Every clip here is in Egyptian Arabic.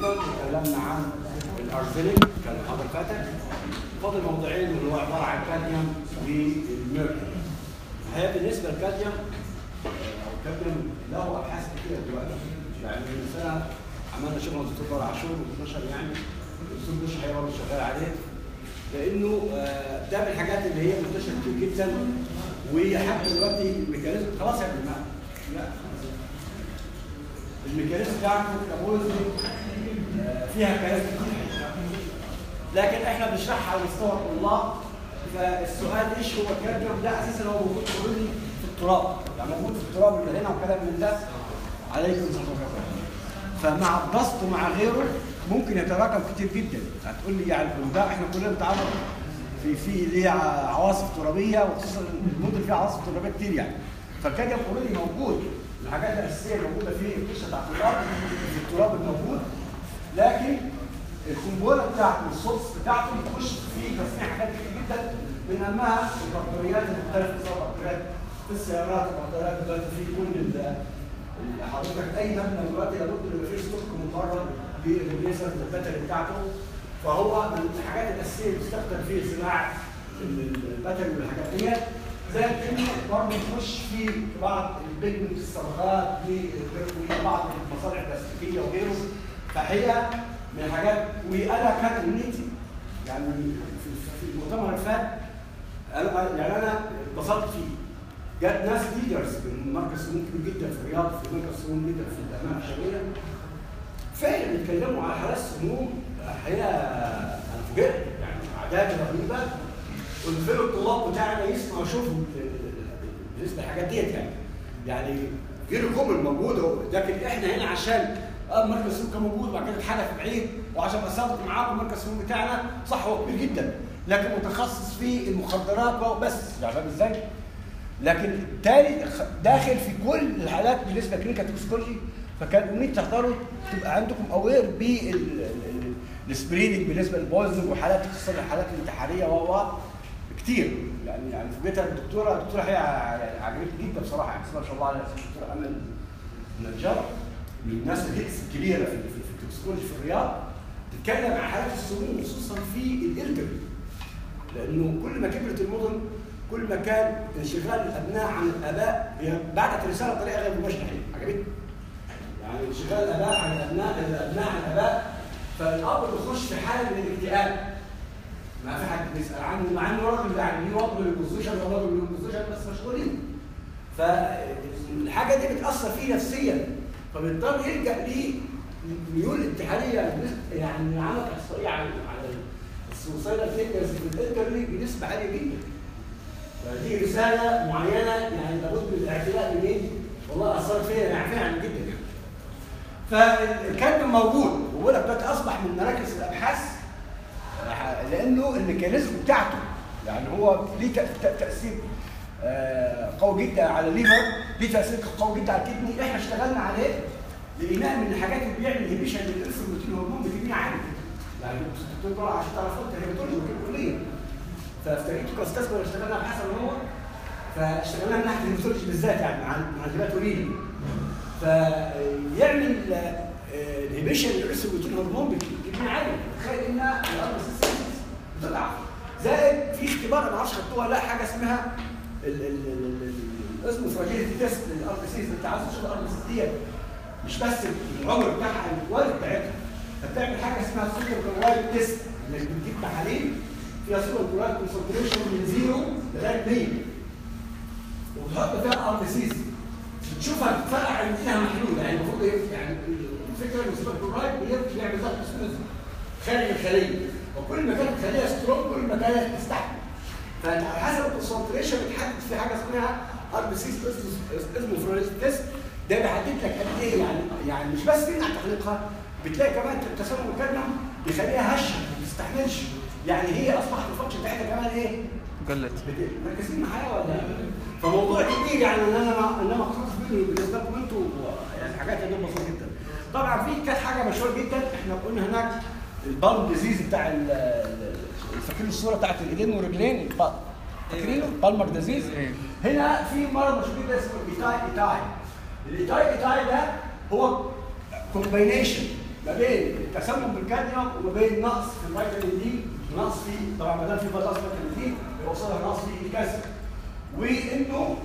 تقريبا وتكلمنا عن الارسنال كان المحاضره اللي فاتت فاضل موضوعين اللي هو عباره عن الكاديوم والميركوري الحقيقه بالنسبه للكاديوم او الكاديوم له ابحاث كثيره دلوقتي يعني من سنه عملنا شغل الدكتور طارق عاشور و12 يعني الدكتور مش حقيقه برضه شغال عليه لانه آه، ده من الحاجات اللي هي منتشره كتير جدا وهي حتى دلوقتي الميكانيزم خلاص يا ابني ما- لا الميكانيزم بتاعته كموزن آه، فيها كلام كتير لكن احنا بنشرحها على مستوى الطلاب فالسؤال ايش هو الكاديوم ده اساسا هو موجود اوريدي في التراب يعني موجود في التراب اللي هنا وكلام من ده عليكم السلام ورحمه فمع الضغط ومع غيره ممكن يتراكم كتير جدا هتقول لي يعني ده احنا كلنا بنتعرض في في اللي هي عواصف ترابيه وخصوصا المدن فيها عواصف ترابيه كتير يعني فالكاديوم اوريدي موجود الحاجات الاساسيه موجوده في القشره بتاعت الارض في التراب الموجود لكن القنبله بتاعته والصوص بتاعته بتخش في تصنيع حاجات كتير جدا من اهمها البطاريات المختلفه سواء بطاريات في السيارات وبطاريات دلوقتي في كل ال- ال- حضرتك اي مبنى دلوقتي لابد يبقى فيه ستوك من بره بالريزر الباتري بتاعته فهو من الحاجات الاساسيه اللي بتستخدم في صناعه ال- ال- الباتري والحاجات ديت زي الكيمياء برضه بتخش في بعض البيجمنت الصبغات وبعض المصانع البلاستيكيه وغيره فهي من الحاجات وانا كان امنيتي يعني في في المؤتمر اللي فات أنا- يعني انا اتبسطت فيه جت ناس ليدرز من مركز سموم كبير جدا في الرياض في مركز سموم جدا في الامام الشاميه فعلا بيتكلموا على حالات سموم الحقيقه انا فوجئت يعني اعداد رهيبه قلت له الطلاب بتاعنا يسمعوا ويشوفوا بالنسبه للحاجات ديت يعني يعني غير الكم الموجوده لكن احنا هنا عشان اه مركز السموم كان موجود وبعد كده اتحدث بعيد وعشان اصابت معاكم مركز السموم بتاعنا صح هو كبير جدا لكن متخصص في المخدرات وهو بس يعني فاهم ازاي؟ لكن التالي داخل في كل الحالات بالنسبه لكلينيكال توكسيكولوجي فكان امنيتي تحضروا تبقى عندكم اوير بالسبريدنج بالنسبه للبويزنج وحالات خصوصا الحالات الانتحاريه و و كتير يعني يعني في بيتها الدكتوره الدكتوره هي يعني عجبتني جدا بصراحه يعني ما شاء الله عليها الدكتوره امل نجار من الناس الهيكس الكبيره في في في التوكسيكولوجي في الرياض تتكلم عن حالات السموم خصوصا في الالدري لانه كل ما كبرت المدن كل ما كان انشغال الابناء عن الاباء بعتت رساله بطريقه غير مباشره الحقيقة. عجبتني يعني انشغال الاباء عن الابناء الابناء عن الاباء فالاب بيخش في حاله من الاكتئاب ما في حد بيسال عنه مع انه راجل يعني ليه وضع للبوزيشن ولا راجل للبوزيشن بس مشغولين فالحاجه دي بتاثر فيه نفسيا فبيضطر يلجا لميول انتحاريه يعني عمل احصائيه على على السوسايدال فيكرز في الانترنت بنسبه عاليه جدا فدي رساله معينه يعني لابد من الاعتلاء منين؟ والله اثرت فيا يعني فعلا جدا يعني. فالكلب موجود وبقول لك دلوقتي اصبح من مراكز الابحاث آه، لانه الميكانيزم بتاعته يعني هو ليه تأ- تأ- تاثير آه، قوي جدا على الليفر ليه تاثير قوي جدا على الكدني احنا اشتغلنا عليه لانها من الحاجات اللي بيعمل هيبيشن للانسولين هرمون بكميه عاليه يعني الدكتور عشان تعرفوا انت هيباتولوجي كليه فافتريته كاستاذ اشتغلنا على حسب هو فاشتغلنا من ناحيه الهيماتولوجي بالذات يعني مع مع الهيباتولوجي فيعمل انهبيشن للانسولين هرمون بكميه عاليه تخيل ان الارض بتضعف زائد في اختبار انا ما اعرفش خدتوها لا حاجه اسمها ال- ال- ال- ال- اسمه فراجيلتي تيست للار بي سيز انت عاوز تشوف الار بي سيز ديت مش بس العمر بتاعها الكواليتي بتاعتها فبتعمل حاجه اسمها سوبر كلورايد تيست انك بتجيب محاليل فيها سوبر كلورايد كونسنتريشن من زيرو لغايه 100 وتحط فيها ار بي سيز بتشوفها بتفرقع عندها محلول يعني المفروض ايه يعني الفكره ان السوبر كلورايد بيرجع يعمل ضغط سموز خارج الخليه وكل ما كانت الخليه سترونج كل ما كانت تستحمل فانت على حسب الكونسنتريشن بتحدد في حاجه اسمها ار بي سيز اسمه فلوريس تيست ده بيحدد لك قد ايه يعني يعني مش بس بيمنع تخليقها بتلاقي كمان التسمم الكدمه بيخليها هشه ما بتستحملش يعني هي اصبحت الفانكشن بتاعتها كمان ايه؟ قلت مركزين معايا ولا فموضوع كبير يعني ان انا ما ان انا ما خصص بيه بالنسبه لكم انتوا يعني حاجات دي بسيطه جدا طبعا في كانت حاجه مشهوره جدا احنا قلنا هناك البالم ديزيز بتاع ال- ال- فاكرين الصوره بتاعت الايدين والرجلين الب- فاكرينه بالمر ديزيز إيه. هنا في مرض مشهور جدا اسمه ايتاي ايتاي الايتاي ايتاي ده هو كومباينيشن ما بين التسمم بالكادميوم وما بين نقص في الفيتامين دي نقص في طبعا ما دام في نقص فيتامين دي يوصلها نقص في الكالسيوم وانه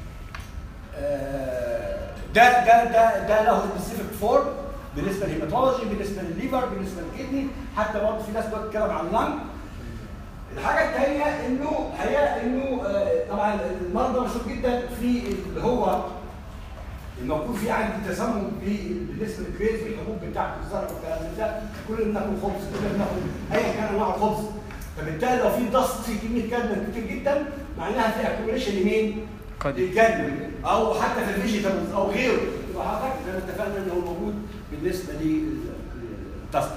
آه، ده ده ده ده له سبيسيفيك فورم بالنسبه للهيماتولوجي بالنسبه للليفر بالنسبه للكدني حتى برضه في ناس بتتكلم عن اللنج الحاجه الثانيه انه هي انه آه، طبعا المرضى مشهور جدا في اللي هو الموجود فيه عندي تسمم ب- بالنسبه للجريد في الحبوب بتاعته الزرع والكلام من ده كلنا بناكل خبز كلنا بناكل ايا كان انواع الخبز فبالتالي لو في ضغط في كميه كادميوم كتير جدا معناها في اكيوميليشن لمين؟ كادميوم. للكادميوم او حتى في الفيجيتابلز او غيره يبقى حضرتك زي ما اتفقنا ان هو موجود بالنسبه للتصنيع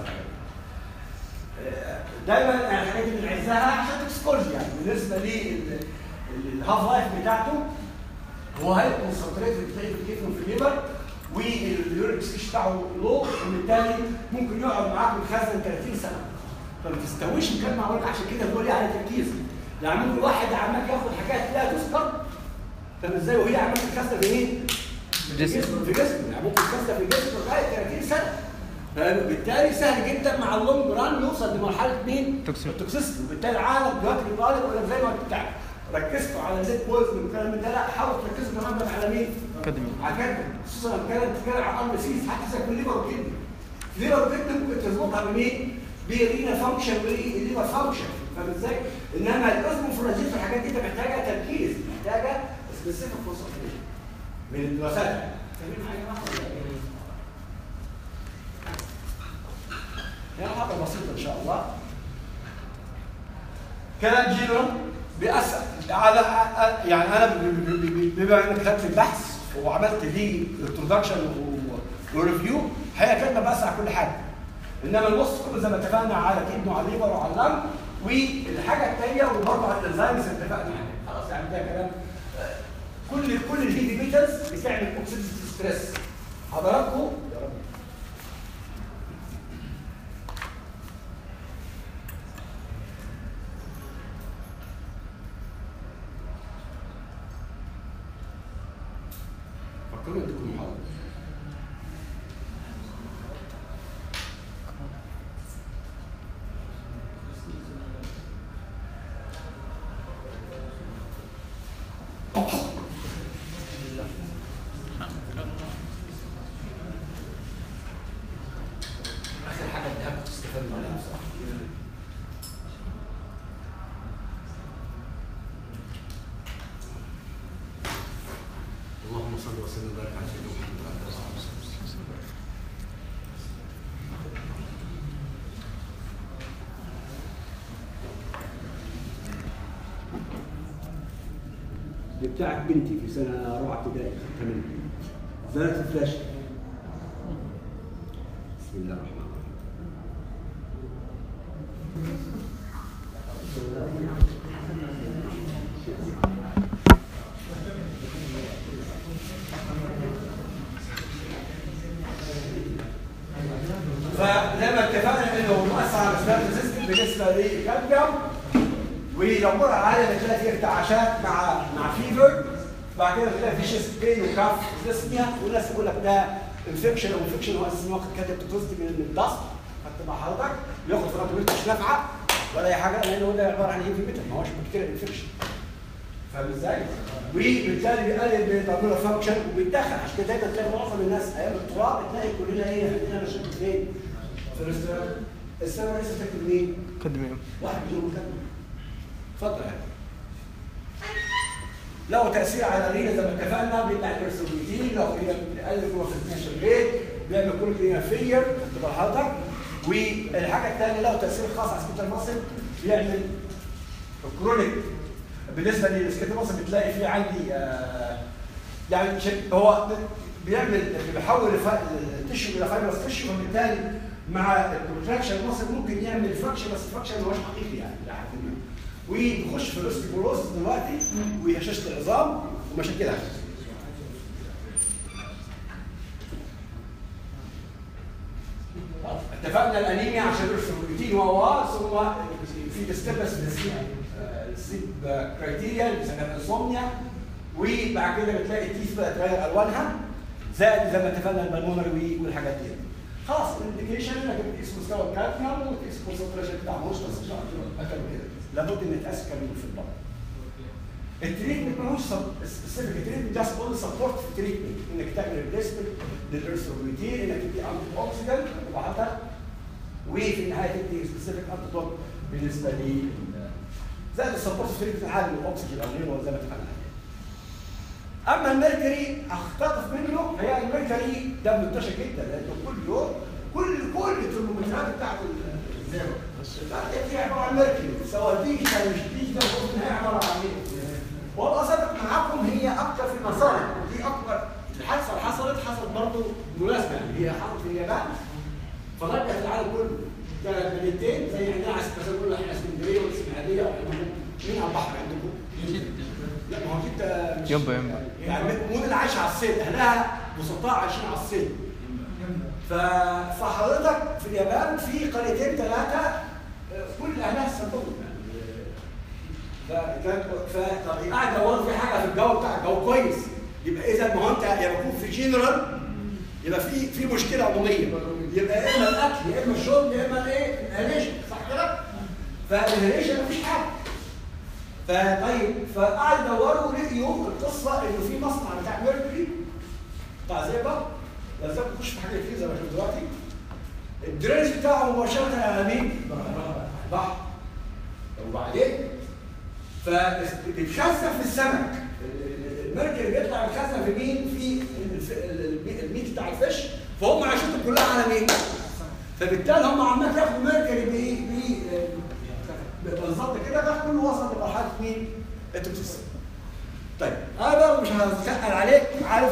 دايما الحاجات اللي بنعزها عشان توكسيكولوجي يعني بالنسبه للهاف لايف بتاعته هو هاي كونسنتريت بتلاقي في الكيفن في الليفر واليوريك سكيش بتاعه لو وبالتالي ممكن يقعد معاك بالخزن 30 سنه فما تستويش مكان معقول عشان كده بقول على تركيز يعني ممكن واحد عمال ياخد حاجات لا تذكر طب ازاي وهي عماله تتخزن في ايه؟ في جسم. جسمه في جسمه يعني ممكن تتخزن في جسمه لغايه 30 سنه فبالتالي سهل جدا مع اللونج ران يوصل لمرحله مين؟ توكسيك. التوكسيستي وبالتالي العالم دلوقتي بيطالب ولا زي ما انت بتاع ركزتوا على الليد بويزن والكلام من ده لا حاولوا تركزوا كمان بقى على مين؟ كادميوم. على الكادميوم خصوصا لما كانت بتتكلم عن ار سيز حتى سيبك من الليفر والكدني الليفر والكدني ممكن تظبطها بمين؟ برينا فانكشن وليفر فانكشن فاهم ازاي؟ انما الاوزموفراجيل في الحاجات دي انت محتاجه تركيز محتاجه سبيسيفيك كونسنتريشن من الدراسات فاهمين حاجه واحده ولا إيه؟ يعني حاجه بسيطه ان شاء الله كلام جينرال بيأثر على يعني انا ب- ب- ب- بما انك كتبت البحث وعملت ليه انتروداكشن وريفيو هي كلمه بأثر على كل حاجه انما النص كله زي ما اتفقنا على كدن وعلى الليفر وعلى اللنج والحاجه الثانيه وبرضه على الانزيمز اللي اتفقنا عليها خلاص يعني ده كلام آه، كل كل الهيفي ميتالز بتعمل اوكسيديتيف ستريس حضراتكم يا رب فكروا اديكم محاضره اخر حاجه اديها لكم تستفادوا منها بصراحه اللهم صل وسلم وبارك على سيدنا محمد وعلى اله وصحبه وسلم دي بتاعت بنتي في سنه رابعه ابتدائي خدتها مني زالت الفلاش بسم الله الرحمن الرحيم فزي ما اتفقنا انه مؤثر على السبيرت سيستم بالنسبه للكالسيوم ولو مرة عالية بتلاقي فيه ارتعاشات مع مع فيفر بعد كده بتلاقي فيه شيست بين وكاف ديسنيا وناس تقول لك ده انفكشن او انفكشن هو اساسا واخد كاتب توكسيتي من الضغط حتى مع حضرتك بياخد فرانتوميت مش نافعه ولا اي حاجه لان هو ده عباره عن هيفي ميتال ما هوش بكتيريا انفكشن فاهم ازاي؟ وبالتالي بيقلل بيطلع فانكشن وبيتدخل عشان كده دايما تلاقي معظم الناس ايام التراب تلاقي كلنا ايه عندنا مشاكل فين؟ في الاسترال السبب لسه تاكل مين؟ كادميوم واحد بدون مكمل اتفضل يعني له تاثير على الرينا زي ما اتفقنا بيمنع البرسوبيتين لو هي بيقلل كونسنتريشن ريت بيعمل كل فير تبقى حضرتك والحاجه الثانيه له تاثير خاص على سكيتال ماسل بيعمل كرونيك بالنسبه للسكيتال ماسل بتلاقي فيه عندي آه يعني شيء- هو بيعمل بيحول الف- التشو الى فايبرس تشو وبالتالي مع الكونتراكشن ماسل ممكن يعمل فراكشن بس الفراكشن ما هوش حقيقي يعني الى حد ما وبيخش في الاستيبروز دلوقتي وهشاشه العظام ومشاكلها اتفقنا الانيميا عشان البروتين و ثم في ديستربنس السليب كرايتيريا اللي بنسميها الانسومنيا وبعد كده بتلاقي التيث بقى تغير الوانها زائد زي ما اتفقنا البلمونري والحاجات دي خلاص الانديكيشن انك بتقيس مستوى الكالسيوم وتقيس الكونسنتريشن بتاع مش بس مش اكل كده لابد ان تقاس كمان في البطن التريتمنت ملوش سبيسيفيك التريتمنت جاست اونلي سبورت في التريتمنت انك تعمل ريبليسمنت للارثروبيوتين انك تدي انتي اوكسيدنت وبعدها وفي النهايه تدي سبيسيفيك انتي بالنسبه لي زائد السبورت في التريتمنت العادي من الاكسجين او غيره زي ما اتفقنا اما الميركوري اختطف منه هي الميركوري ده منتشر جدا لانه كل يوم كل كل الترمومترات بتاعت الزيرو دي عباره عن ميركوري سواء ديجيتال مش ديجيتال هي عباره عن ايه؟ والله صدق معاكم هي اكثر في المصانع ودي اكبر الحادثه اللي حصلت حصلت برضه مناسبه يعني هي حصلت في اليابان فضجت العالم كله كانت مدينتين زي عندنا مثلا نقول احنا اسكندريه والاسماعيليه مين على البحر عندكم؟ لا ما هو جده مش يبا يبا. يعني مدن عايشه على الصيد اهلها بسطاء عايشين على الصيد ف... فحضرتك في اليابان في قريتين ثلاثه كل اهلها الصندوق فكانت ف طب قاعد دوروا في حاجه في الجو بتاع الجو كويس يبقى اذا ما هو انت يا بكون في جنرال يبقى في في مشكله عموميه يبقى يا اما الاكل يا اما الشرب يا اما الايه الانهيشن صح كده؟ فالانهيشن مفيش حاجه فطيب فقعد يدوروا لقيوا القصه انه في مصنع بتاع ميركوري بتاع زئبق لازم تخش في حاجه كتير زي ما شفت دلوقتي الدرينج بتاعه مباشره على مين؟ بحر وبعدين فبيتخزن في السمك الميركوري بيطلع يتخزن في مين؟ في الف- ال- الميت بتاع الفش فهم عيشتهم كلها على مين؟ فبالتالي هم عمال ياخدوا ميركوري ب ب- بالظبط كده ده كله وصل لمرحله مين؟ التوكسيسيتي. طيب انا بقى مش هتسال عليك عارف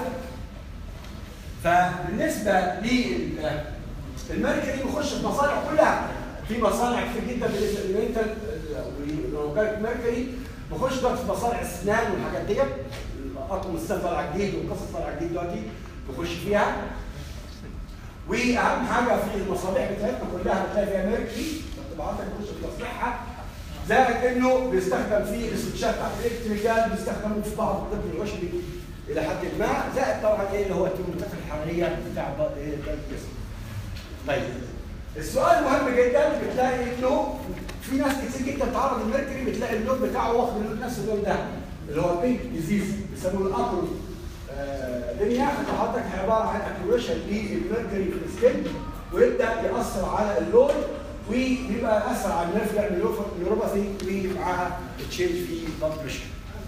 فبالنسبه للميركوري بيخش في مصانع كلها في مصانع كتير جدا بالنسبه للمنتال والاورجانيك ميركوري بيخش بقى في مصانع الاسنان والحاجات ديت اطقم السنان طالعه جديد والقصص طالعه جديد دلوقتي بيخش فيها واهم حاجه في المصابيح بتاعتنا كلها بتلاقي فيها ميركوري طبعاتك بيخش في تصليحها زائد انه بيستخدم في السويتشات بتاعت الالكتريكال بيستخدموا في بعض الطب البشري الى حد ما زائد طبعا ايه اللي هو الترمومترات الحراريه بتاع ب- إيه ده الجسم. طيب السؤال المهم جدا بتلاقي انه في ناس كتير جدا تعرض الميركوري بتلاقي اللون بتاعه واخد اللون نفس اللون ده اللي هو البينك ديزيز بيسموه الابرو دنيا حضرتك عباره عن اكيوريشن للميركوري في السكن ويبدا ياثر على اللون وبيبقى اثر على النيرف يعمل نيوروباثي ومعاها تشينج في البلد بريشر.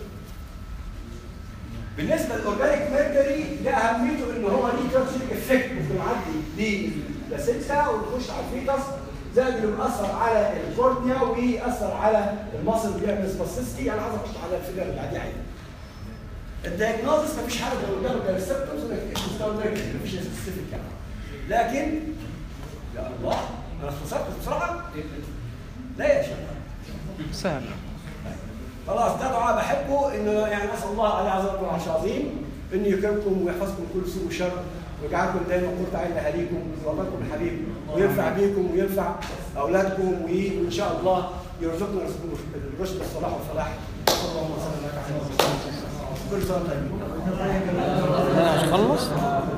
بالنسبه للاورجانيك ميركوري ده اهميته ان هو ليه كارسيك افكت ممكن يعدي للبلاسينتا ويخش على الفيتس زائد انه بيأثر على الكورنيا ويأثر على المصل بيعمل سباسيستي انا عايز اخش على الفيجر اللي بعديها عادي. الدايجنوزس مفيش حاجه زي قدامك الريسبتورز انك تقيس مستوى الميركوري مفيش سبيسيفيك يعني. لكن يا الله انا اختصرت بسرعه لا يا شباب سهل خلاص ده دعاء بحبه انه يعني اسال الله على عز وجل العرش العظيم انه يكرمكم ويحفظكم من كل سوء وشر ويجعلكم دايما قرة عين لاهاليكم ووطنكم الحبيب وينفع بيكم وينفع اولادكم و- وان شاء الله يرزقنا رزقكم الرشد والصلاح والفلاح صلى الله وسلم على محمد كل سنه وانتم طيبين خلص